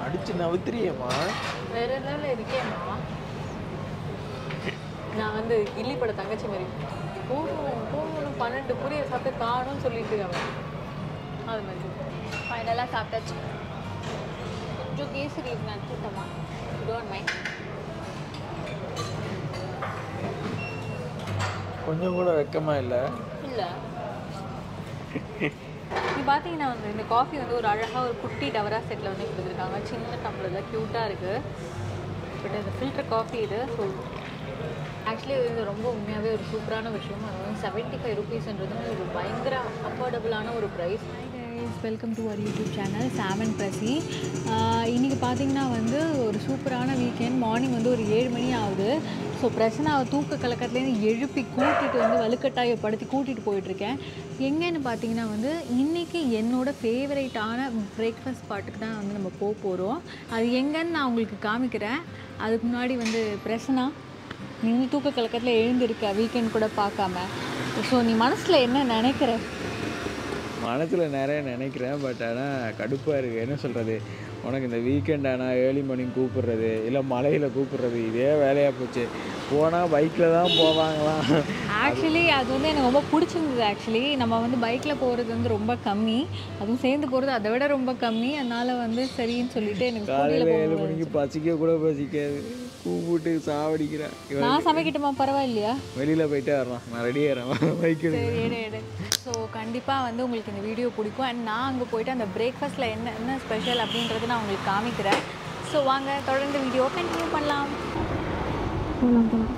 அடிச்சு நவுத்துறியம்மா வேற லெவலில் இருக்கேன் மாமா நான் வந்து கில்லி பட தங்கச்சி மாதிரி போகணும் போகணும் பன்னெண்டு புரிய சாப்பிட்டு காணும்னு சொல்லிட்டு அவன் அது மாதிரி ஃபைனலாக சாப்பிட்டாச்சு கொஞ்சம் கேசரி நான் கூட்டமா டோன்ட் மைண்ட் கொஞ்சம் கூட வெக்கமா இல்லை இல்லை நீ பார்த்தீங்கன்னா வந்து இந்த காஃபி வந்து ஒரு அழகாக ஒரு குட்டி டவரா செட்டில் வந்து கொடுத்துருக்காங்க சின்ன டம்ளரில் க்யூட்டாக இருக்குது பட் இந்த ஃபில்டர் காஃபி இது ஸோ ஆக்சுவலி இது ரொம்ப உண்மையாகவே ஒரு சூப்பரான விஷயம் அது வந்து செவன்ட்டி ஃபைவ் ருபீஸ்ன்றது ஒரு பயங்கர அஃபோர்டபுளான ஒரு price welcome to our YouTube channel Sam and Prasi இன்றைக்கி பார்த்தீங்கன்னா வந்து ஒரு சூப்பரான வீக்கெண்ட் மார்னிங் வந்து ஒரு ஏழு மணி ஆகுது ஸோ பிரச்சனாவை தூக்க கலக்கத்துலேருந்து எழுப்பி கூட்டிகிட்டு வந்து வலுக்கட்டாயப்படுத்தி கூட்டிகிட்டு போயிட்டுருக்கேன் எங்கேன்னு பார்த்தீங்கன்னா வந்து இன்றைக்கி என்னோட ஃபேவரேட்டான பிரேக்ஃபாஸ்ட் ஸ்பாட்டுக்கு தான் வந்து நம்ம போக போகிறோம் அது எங்கன்னு நான் உங்களுக்கு காமிக்கிறேன் அதுக்கு முன்னாடி வந்து பிரசனா நீ தூக்க கலக்கத்தில் எழுந்திருக்க வீக்கெண்ட் கூட பார்க்காம ஸோ நீ மனசில் என்ன நினைக்கிற மனசில் நிறைய நினைக்கிறேன் பட் ஆனால் கடுப்பாக இருக்குது என்ன சொல்கிறது உனக்கு இந்த வீக்கெண்ட் ஆனால் ஏர்லி மார்னிங் கூப்பிடுறது இல்லை மலையில் கூப்பிடுறது இதே வேலையாக போச்சு போனால் பைக்கில் தான் போவாங்களாம் ஆக்சுவலி அது வந்து எனக்கு ரொம்ப பிடிச்சிருந்தது ஆக்சுவலி நம்ம வந்து பைக்கில் போகிறது வந்து ரொம்ப கம்மி அதுவும் சேர்ந்து போகிறது அதை விட ரொம்ப கம்மி அதனால வந்து சரின்னு சொல்லிட்டு எனக்கு காலையில் ஸ்கூட்டியில் ஏழு போக மணிக்கு பசிக்க கூட பசிக்காது கூப்பிட்டு சாவடிக்கிறேன் இவன் நான் சமைக்கட்டுமா பரவாயில்லையா வெளியில் போயிட்டே வர்றான் நான் ரெடி ஆகிறேன் பைக்கு சரி எடு எடு ஸோ கண்டிப்பாக வந்து உங்களுக்கு இந்த வீடியோ பிடிக்கும் அண்ட் நான் அங்கே போயிட்டு அந்த பிரேக்ஃபாஸ்ட்டில் என்ன என்ன ஸ்பெஷல் அப்படின்றது நான் உங்களுக்கு காமிக்கிறேன் ஸோ வாங்க தொடர்ந்து வீடியோ கண்டினியூ பண்ணலாம் போகலாம் போகலாம்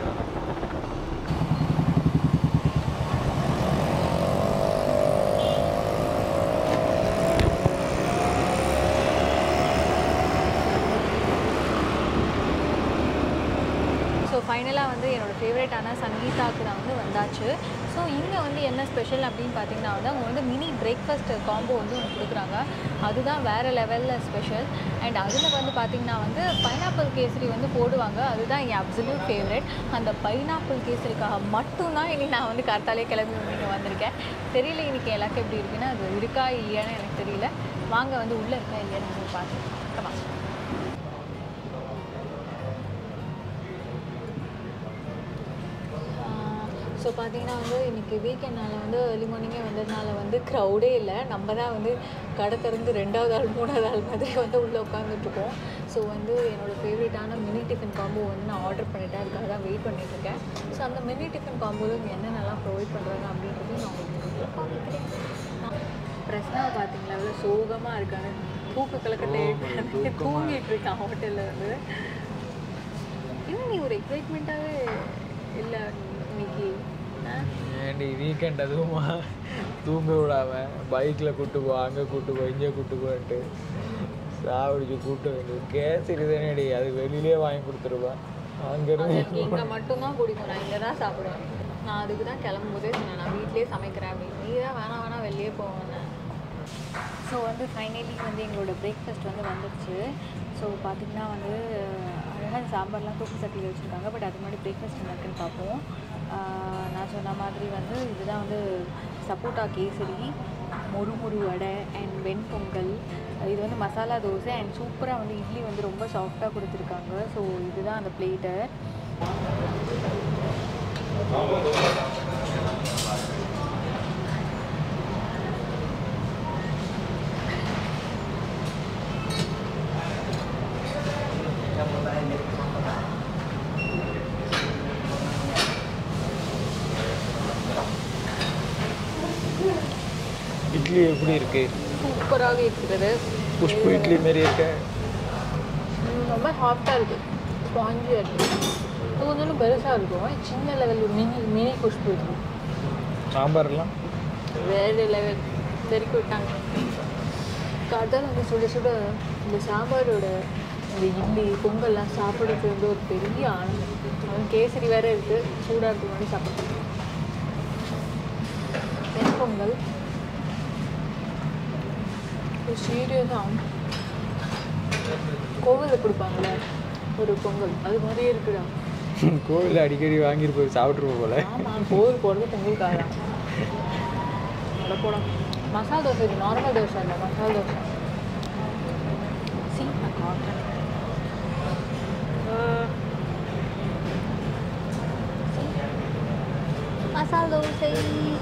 ஸோ ஃபைனலாக வந்து என்னோடய ஃபேவரட்டான சங்கீதாவுக்கு நான் வந்து வந்தாச்சு ஸோ இங்கே வந்து என்ன ஸ்பெஷல் அப்படின்னு பார்த்தீங்கன்னா வந்து அவங்க வந்து மினி பிரேக்ஃபாஸ்ட் காம்போ வந்து ஒன்று கொடுக்குறாங்க அதுதான் வேறு லெவலில் ஸ்பெஷல் அண்ட் அதில் வந்து பார்த்திங்கன்னா வந்து பைனாப்பிள் கேசரி வந்து போடுவாங்க அதுதான் என் அப்சல்யூட் ஃபேவரட் அந்த பைனாப்பிள் கேசரிக்காக மட்டும்தான் இனி நான் வந்து கார்த்தாலே கிளம்பி இங்கே வந்திருக்கேன் தெரியல இன்னைக்கு எல்லாருக்கும் எப்படி இருக்குன்னா அது இருக்கா இல்லையான்னு எனக்கு தெரியல வாங்க வந்து உள்ளே இருக்கா இல்லையான்னு நம்ம பார்க்கலாம் ஸோ பார்த்தீங்கன்னா வந்து இன்றைக்கி வீக்கெண்ட்னால வந்து ஏர்லி மார்னிங்கே வந்ததுனால வந்து க்ரௌடே இல்லை நம்ம தான் வந்து கடை திறந்து ரெண்டாவது ஆள் மூணாவது ஆள் மாதிரி வந்து உள்ளே உட்காந்துட்ருக்கோம் ஸோ வந்து என்னோடய ஃபேவரட்டான மினி டிஃபன் காம்போ வந்து நான் ஆர்டர் பண்ணிட்டேன் அதுக்காக தான் வெயிட் பண்ணிட்டுருக்கேன் ஸோ அந்த மினி டிஃபன் காம்போவில் இங்கே என்னென்னலாம் ப்ரொவைட் பண்ணுறாங்க அப்படின்றதையும் நான் உங்களுக்கு காமிக்கிறேன் பிரச்சனை பார்த்தீங்களா எவ்வளோ சோகமாக இருக்காங்க தூக்க கலக்கத்தை தூங்கிட்டு இருக்கான் ஹோட்டலில் வந்து இன்னும் நீ ஒரு எக்ஸைட்மெண்ட்டாகவே இல்லை இன்னைக்கு ஆ? ஏண்டி வீக்கெண்ட் அதுவுமா தூங்க விடாம பைக்கில் கூட்டு போ அங்கே கூட்டு போ இங்கே கூட்டு போன்ட்டு சாவடிச்சு கூட்டு வந்து கேசரி தானேடி அது வெளியிலே வாங்கி கொடுத்துருவேன் அங்கேருந்து எனக்கு இங்கே மட்டும்தான் பிடிக்கும் நான் இங்கே தான் சாப்பிடுவேன் நான் அதுக்கு தான் கிளம்பும்போதே சொன்னேன் நான் வீட்லேயே சமைக்கிறேன் அப்படின்னு நீ தான் வேணாம் வேணாம் வெளியே போவேன்னு ஸோ வந்து ஃபைனலி வந்து எங்களோட பிரேக்ஃபாஸ்ட் வந்து வந்துடுச்சு ஸோ பார்த்திங்கன்னா வந்து அழகாக சாம்பார்லாம் தூக்கு சட்டியில் வச்சுருக்காங்க பட் அது முன்னாடி பிரேக்ஃபாஸ்ட் என்ன இருக்குன்னு பார்ப்போம் ஆஹ் நான் சொன்ன மாதிரி வந்து இதுதான் வந்து சப்போட்டா கேசரி முறுமுறு வடை அண்ட் வெண்பொங்கல் இது வந்து மசாலா தோசை அண்ட் சூப்பராக வந்து இட்லி வந்து ரொம்ப சாஃப்டாக கொடுத்துருக்காங்க ஸோ இதுதான் அந்த பிளேட்டு இட்லி எப்படி இருக்கு சூப்பராக இருக்கிறது புஷ்பு இட்லி மாரி இருக்க ம், ரொம்ப சாஃப்டாக இருக்குது ஸ்பாஞ்சியாக இருக்குது இது கொஞ்சம் பெருசாக இருக்கும் சின்ன லெவல் மினி மினி குஷ்பு இருக்குது சாம்பார்லாம் வேறு லெவல் தெறிக்க விட்டாங்க காத்தால் வந்து சுட சுட இந்த சாம்பாரோட இந்த இட்லி பொங்கல்லாம் சாப்பிட்றது வந்து ஒரு பெரிய ஆனந்தம் அதுவும் கேசரி வேறு இருக்குது சூடாக இருக்கு முன்னாடி சாப்பிட்றது வெண்பொங்கல் சீரியஸாக கோவிலில் கொடுப்பாங்களே ஒரு பொங்கல் அது மாதிரியே இருக்குடா கோவிலில் அடிக்கடி வாங்கிட்டு போய் சாப்பிட்ருவோம் போல ஆமாம் கோவில் போகிறது பொங்கலுக்காக தான் அதை போடும் மசாலா தோசை இது நார்மல் தோசை இல்லை மசாலா தோசை சி மசால் தோசை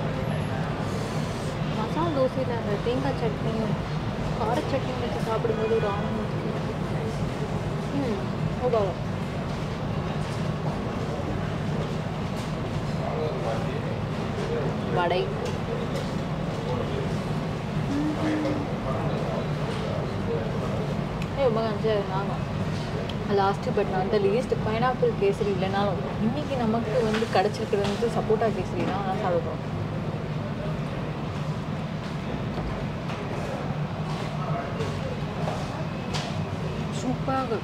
மசால் தோசையில் அந்த தேங்காய் சட்னியும் கார சட்னியும் வச்சு சாப்பிடும்போது ஒரு ஆனந்தம் இருக்கு. ம் ஓகே வடை ஏ உமகாஞ்சு நாங்கள் லாஸ்ட்டு பட் நான் அந்த லீஸ்ட் பைனாப்பிள் கேசரி இல்லைனாலும் இன்னைக்கு நமக்கு வந்து கிடச்சிருக்கிறது வந்து சப்போட்டா கேசரி தான் நான் சாப்பிடுறோம் சூப்பராக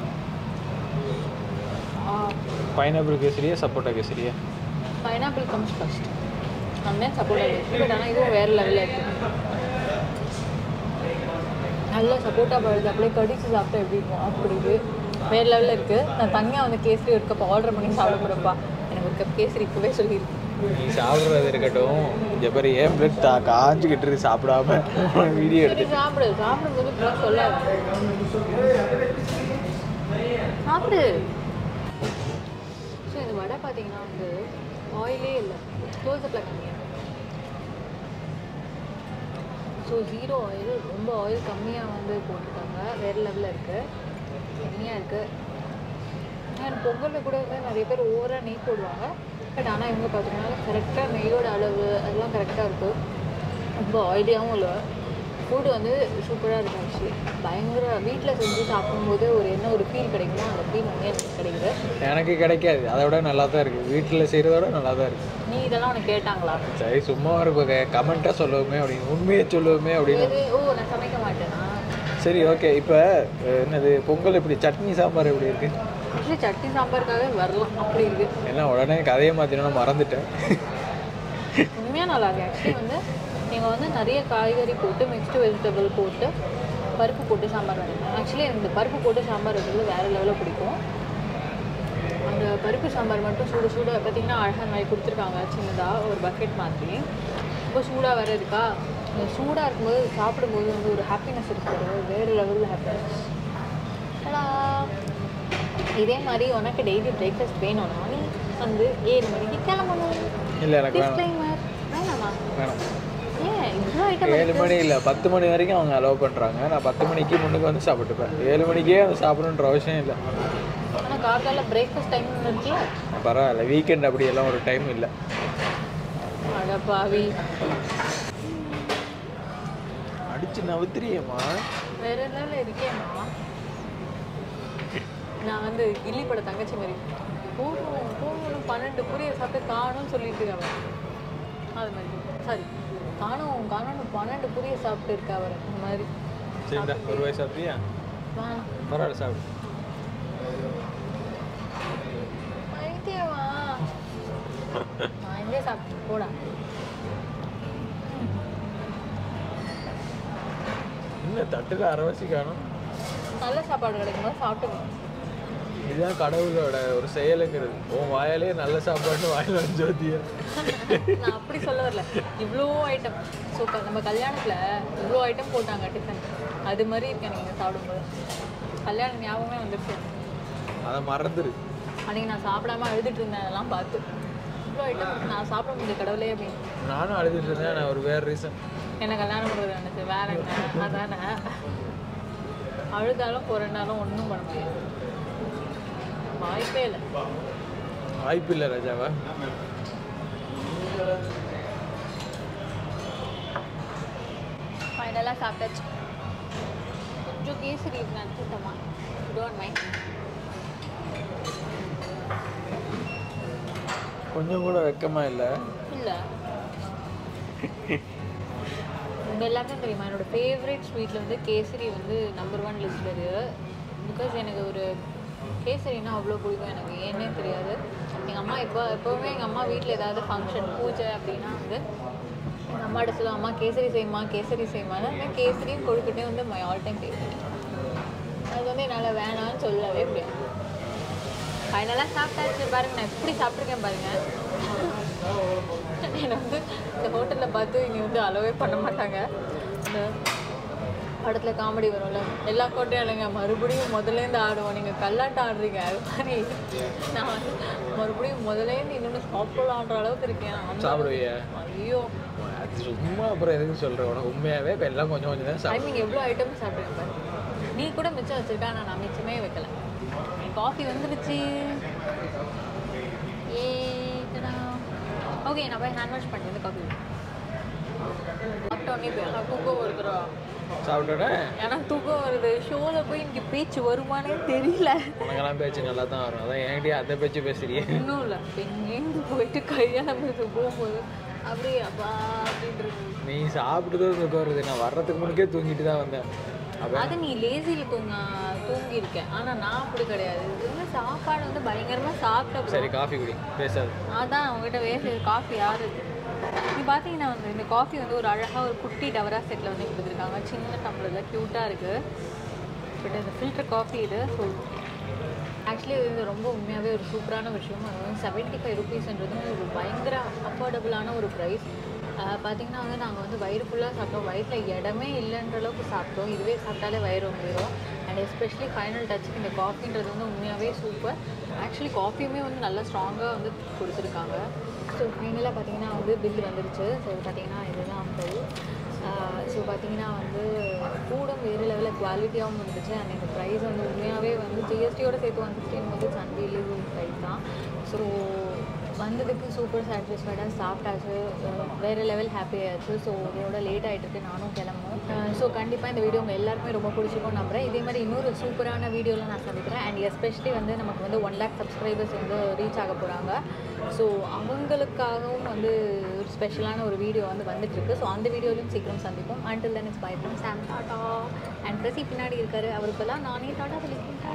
பைனாப்பிள் கேசரியா சப்போட்டா கேசரியா பைனாப்பிள் கம்ஸ் ஃபர்ஸ்ட் அண்ணன் சப்போட்டா கேசரி பட் ஆனால் இதுவும் வேறு லெவலில் இருக்குது நல்ல சப்போட்டா பழுது அப்படியே கடிச்சு சாப்பிட்டா எப்படி இருக்கும் அப்படி இது வேறு லெவலில் இருக்குது நான் தனியாக வந்து கேசரி ஒரு கப் ஆர்டர் பண்ணி சாப்பிட போகிறப்பா எனக்கு ஒரு கப் கேசரி இப்போவே சொல்லியிருக்கு நீ சாப்பிட்றது இருக்கட்டும் இந்த பாரு ஏன் பிளட் தா காஞ்சிக்கிட்டு இருக்கு சாப்பிடாம வீடியோ சரி எடுத்து சாப்பிடு சாப்பிடும்போது இப்படிலாம் சொல்லாத சாப்பிடு ஸோ இந்த வடை பார்த்தீங்கன்னா வந்து ஆயிலே இல்லை க்ளோஸ்அப்பில் கம்மியாக ஸோ ஜீரோ ஆயில் ரொம்ப ஆயில் கம்மியாக வந்து போட்டிருக்காங்க வேறு லெவலில் இருக்குது கம்மியாக இருக்குது அண்ட் பொங்கலில் கூட வந்து நிறைய பேர் ஓவராக நெய் போடுவாங்க பட் ஆனால் இவங்க பார்த்தீங்கன்னா கரெக்டாக நெய்யோட அளவு அதெல்லாம் கரெக்டாக இருக்குது ரொம்ப ஆயிலியாகவும் இல்லை ஃபுட்டு வந்து சூப்பராக இருக்கு ஆக்சுவலி பயங்கர வீட்டில் செஞ்சு சாப்பிடும்போது ஒரு என்ன ஒரு ஃபீல் கிடைக்குமோ அந்த ஃபீல் வந்து எனக்கு கிடைக்குது எனக்கு கிடைக்காது அதை விட நல்லா தான் இருக்குது வீட்டில் செய்கிறத விட நல்லா தான் இருக்குது நீ இதெல்லாம் உனக்கு கேட்டாங்களா சரி சும்மா இருப்ப கமெண்ட்டாக சொல்லுவோமே அப்படின்னு உண்மையை சொல்லுவோமே அப்படின்னு இது ஓ நான் சமைக்க மாட்டேனா சரி ஓகே இப்போ என்னது பொங்கல் எப்படி சட்னி சாம்பார் எப்படி இருக்குது ஆக்சுவலி சட்னி சாம்பாருக்காகவே வரலாம் அப்படி இருக்கு ஏன்னா உடனே கதையை மாற்றினா மறந்துட்டேன் உண்மையாக நல்லா இருக்கு ஆக்சுவலி வந்து நீங்கள் வந்து நிறைய காய்கறி போட்டு மிக்ஸ்டு வெஜிடபிள் போட்டு பருப்பு போட்டு சாம்பார் வைக்கணும் ஆக்சுவலி எனக்கு இந்த பருப்பு போட்டு சாம்பார் வைக்கிறது வேறு லெவலில் பிடிக்கும் அந்த பருப்பு சாம்பார் மட்டும் சுட சுட பார்த்தீங்கன்னா அழகாக மாதிரி கொடுத்துருக்காங்க சின்னதாக ஒரு பக்கெட் மாதிரி ரொம்ப சூடாக வேறு இருக்கா இந்த சூடாக இருக்கும்போது சாப்பிடும்போது வந்து ஒரு ஹாப்பினஸ் இருக்குது வேறு லெவலில் ஹாப்பினஸ் இதே மாதிரி உனக்கு டெய்லி பிரேக்ஃபாஸ்ட் வேணும்னா நீ வந்து ஏழு மணிக்கு கிளம்பணும் இல்லை எனக்கு வேணாம் டிஸ்க்ளைமர் வேணாமா வேணாம் ஏன் இவ்வளோ ஐட்டம் ஏழு மணி இல்லை பத்து மணி வரைக்கும் அவங்க அலோவ் பண்ணுறாங்க நான் பத்து மணிக்கு முன்னுக்கு வந்து சாப்பிட்டுப்பேன் ஏழு மணிக்கே வந்து சாப்பிடணுன்ற அவசியம் இல்லை ஆனால் கார்கால பிரேக்ஃபாஸ்ட் டைம் இருக்குல்ல பரவாயில்ல வீக்கெண்ட் அப்படியெல்லாம் ஒரு டைம் இல்லை அட பாவி அடிச்சு நவுத்திரியம்மா வேற லெவலில் இருக்கேம்மா நான் வந்து கில்லி பட தங்கச்சி மாதிரி போகணும் போகணும் பன்னெண்டு புரிய சாப்பிட்டு காணும்னு சொல்லிட்டு இருக்கவன் அது மாதிரி சாரி காணும் காணும்னு பன்னெண்டு புரிய சாப்பிட்டு இருக்கா அவர் அந்த மாதிரி சரிடா ஒரு வயசு சாப்பிட்டியா வேணாம் பரவாயில்ல சாப்பிடு பைத்தியமா நான் எங்கே சாப்பிட்டு போடா இன்னும் தட்டுல அரைவாசி காணும் நல்ல சாப்பாடு கிடைக்கும்போது சாப்பிட்டுக்கணும் இதுதான் கடவுளோட ஒரு செயலுங்கிறது உன் வாயாலே நல்ல சாப்பாடுன்னு வாயில ஜோதிய நான் அப்படி சொல்ல வரல இவ்வளோ ஐட்டம் ஸோ நம்ம கல்யாணத்தில் இவ்வளோ ஐட்டம் போட்டாங்க டிஃபன் அது மாதிரி இருக்கேன் நீங்கள் சாப்பிடும்போது கல்யாணம் ஞாபகமே வந்துருச்சு அதை மறந்துரு அன்றைக்கி நான் சாப்பிடாம அழுதுட்டு இருந்தேன் அதெல்லாம் பார்த்து இவ்வளோ ஐட்டம் நான் சாப்பிட முடிஞ்ச கடவுளே அப்படின்னு நானும் அழுதுட்டு இருந்தேன் நான் ஒரு வேற ரீசன் என்ன கல்யாணம் பண்ணுறது நினச்சி வேற என்ன அதானே அழுதாலும் புரண்டாலும் ஒன்றும் பண்ண முடியாது வாய்ப்பே இல்லை வாய்ப்பு இல்லை ராஜாவா ஃபைனலாக சாப்பிட்டாச்சு கொஞ்சம் கேசரி இருக்கு நினச்சிட்டோமா டோன்ட் மைண்ட் கொஞ்சம் கூட வெக்கமா இல்லை இல்லை உங்கள் எல்லாருக்கும் தெரியுமா என்னோட ஃபேவரட் ஸ்வீட்டில் வந்து கேசரி வந்து நம்பர் ஒன் லிஸ்ட்டில் இருக்குது பிகாஸ் எனக்கு ஒரு கேசரினா அவ்வளோ பிடிக்கும் எனக்கு ஏன்னே தெரியாது எங்கள் அம்மா எப்போ எப்போவுமே எங்கள் அம்மா வீட்டில் ஏதாவது ஃபங்க்ஷன் பூஜை அப்படின்னா வந்து எங்கள் அம்மாட்ட சொல்லுவோம் அம்மா கேசரி செய்யுமா கேசரி செய்யுமான்னு ஆனால் கேசரியும் கொழுக்கட்டையும் வந்து மை ஆல் டைம் ஃபேவரட் அது வந்து என்னால் வேணாம்னு சொல்லவே முடியாது ஃபைனலாக சாப்பிட்டாச்சு பாருங்க நான் எப்படி சாப்பிட்ருக்கேன் பாருங்க என்னை வந்து இந்த ஹோட்டலில் பார்த்து இங்கே வந்து அலோவே பண்ண மாட்டாங்க இந்த படத்தில் காமெடி வரும்ல எல்லா கோட்டையும் இல்லைங்க மறுபடியும் முதலேருந்து ஆடுவோம் நீங்கள் கல்லாட்டம் ஆடுறீங்க அது மாதிரி நான் வந்து மறுபடியும் முதலேருந்து இன்னொன்று சாப்பிடலாம் ஆடுற அளவுக்கு இருக்கேன் அந்த சாப்பிடுவியா ஐயோ அது சும்மா அப்புறம் எதுக்கு சொல்கிறேன் உனக்கு உண்மையாகவே இப்போ எல்லாம் கொஞ்சம் கொஞ்சம் தான் சாப்பிடும் டைமிங் எவ்வளோ ஐட்டம் சாப்பிடுங்க பாரு நீ கூட மிச்சம் வச்சிருக்கா ஆனால் நான் மிச்சமே வைக்கல என் காஃபி வந்துருச்சு ஏ ஓகே நான் போய் ஹேண்ட் வாஷ் பண்ணி இந்த காஃபி சாப்பிட்டோன்னே இப்போ எனக்கு தூக்கம் வருதுடா சாப்பிட்டோட எனக்கு தூக்கம் வருது ஷோவில் போய் எனக்கு பேச்சு வருமானே தெரியல உனக்கெல்லாம் பேச்சு நல்லா தான் வரும் அதான் என்கிட்டயே அந்த பேச்சு பேசுறியே இன்னும் இல்லை எங்கேருந்து போயிட்டு கல்யாணம் பேச போகும்போது அப்படியே அப்பா அப்படின்றது நீ சாப்பிட்டு தான் தூக்கம் வருது நான் வர்றதுக்கு முன்னக்கே தூங்கிட்டு தான் வந்தேன் அப்போ அது நீ லேசியில் தூங்க தூங்கியிருக்கேன் ஆனால் நான் அப்படி கிடையாது இது சாப்பாடு வந்து பயங்கரமாக சாப்பிட்ட சரி காஃபி குடி பேசாது அதான் அவங்ககிட்ட வேஸ்ட் காஃபி யாரு இது? நீ பார்த்தீங்கன்னா வந்து இந்த காஃபி வந்து ஒரு அழகாக ஒரு குட்டி டவரா செட்டில் வந்து கொடுத்துருக்காங்க சின்ன டம்ளரில் க்யூட்டாக இருக்குது பட் இந்த ஃபில்டர் காஃபி இது ஸோ ஆக்சுவலி இது ரொம்ப உண்மையாகவே ஒரு சூப்பரான விஷயம் அது வந்து செவன்ட்டி ஃபைவ் ருபீஸ்ன்றது ஒரு பயங்கர அஃபோர்டபுளான ஒரு ப்ரைஸ் பார்த்தீங்கன்னா வந்து நாங்கள் வந்து வயிறு ஃபுல்லாக சாப்பிட்டோம் வயிற்றில் இடமே இல்லைன்ற அளவுக்கு சாப்பிட்டோம் இதுவே சாப்பிட்டாலே வயிறு வந்துடும் அண்ட் எஸ்பெஷலி ஃபைனல் டச்சுக்கு இந்த காஃபின்றது வந்து உண்மையாகவே சூப்பர் ஆக்சுவலி காஃபியுமே வந்து நல்லா ஸ்ட்ராங்காக வந்து கொடுத்துருக்காங்க ஸோ ஃபைனலாக பார்த்தீங்கன்னா வந்து பில் வந்துருச்சு ஸோ பார்த்தீங்கன்னா இதுதான் பில் ஸோ பார்த்தீங்கன்னா வந்து ஃபுடும் வேறு லெவலில் குவாலிட்டியாகவும் இருந்துச்சு அண்ட் இந்த ப்ரைஸ் வந்து உண்மையாகவே வந்து ஜிஎஸ்டியோட சேர்த்து ஒன் ஃபிஃப்டின் வந்து அன்பிலீவபிள் ப்ரைஸ் தான் ஸோ வந்ததுக்கு சூப்பர் சாட்டிஸ்ஃபைடாக சாப்பிட்டாச்சு அஹ் வேறு லெவல் ஹாப்பி ஆயாச்சு ஸோ இதோட லேட் ஆகிட்டு இருக்கு நானும் கிளம்பும் ஸோ கண்டிப்பாக இந்த வீடியோ உங்கள் எல்லாருக்குமே ரொம்ப பிடிச்சிருக்கும் நம்புறேன் இதே மாதிரி இன்னொரு சூப்பரான வீடியோவில் நான் சந்திக்கிறேன் அண்ட் எஸ்பெஷலி வந்து நமக்கு வந்து ஒன் லேக் சப்ஸ்கிரைபர்ஸ் வந்து ரீச் ஆக போகிறாங்க ஸோ அவங்களுக்காகவும் வந்து ஒரு ஸ்பெஷலான ஒரு வீடியோ வந்து வந்துட்டுருக்கு ஸோ அந்த வீடியோலையும் சீக்கிரம் சந்திப்போம் until then it's bye from Sam tata and Prasi பின்னாடி இருக்காரு அவருக்கெல்லாம் நானே டாட்டா சொல்லியிருக்கேன்